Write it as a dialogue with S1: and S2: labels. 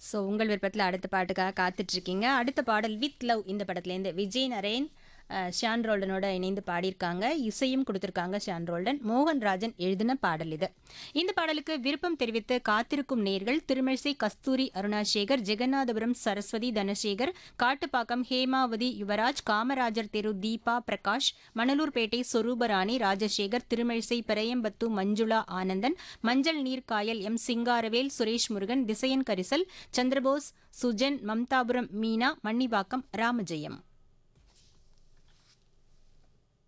S1: so உங்கள் விருப்பத்தில் அடுத்த பாட்டுக்காக காத்துட்டு இருக்கீங்க அடுத்த பாடல் வித் லவ் இந்த படத்துலேருந்து விஜய் நரேன் அஹ், ஷான் ரோல்டனோட இணைந்து பாடியிருக்காங்க இசையும் கொடுத்துருக்காங்க ஷான் ரோல்டன் மோகன் ராஜன் எழுதின பாடல் இது இந்த பாடலுக்கு விருப்பம் தெரிவித்து காத்திருக்கும் நேர்கள் திருமிழிசை கஸ்தூரி அருணாசேகர் ஜெகநாதபுரம் சரஸ்வதி தனசேகர் காட்டுப்பாக்கம் ஹேமாவதி யுவராஜ் காமராஜர் தெரு தீபா பிரகாஷ் மணலூர்பேட்டை சொரூபராணி ராஜசேகர் திருமிழிசை பெரையம்பத்து மஞ்சுளா ஆனந்தன் மஞ்சள் நீர்க்காயல் எம் சிங்காரவேல் சுரேஷ் முருகன் திசையன் கரிசல் சந்திரபோஸ் சுஜன் மம்தாபுரம் மீனா மன்னிவாக்கம் ராமஜெயம்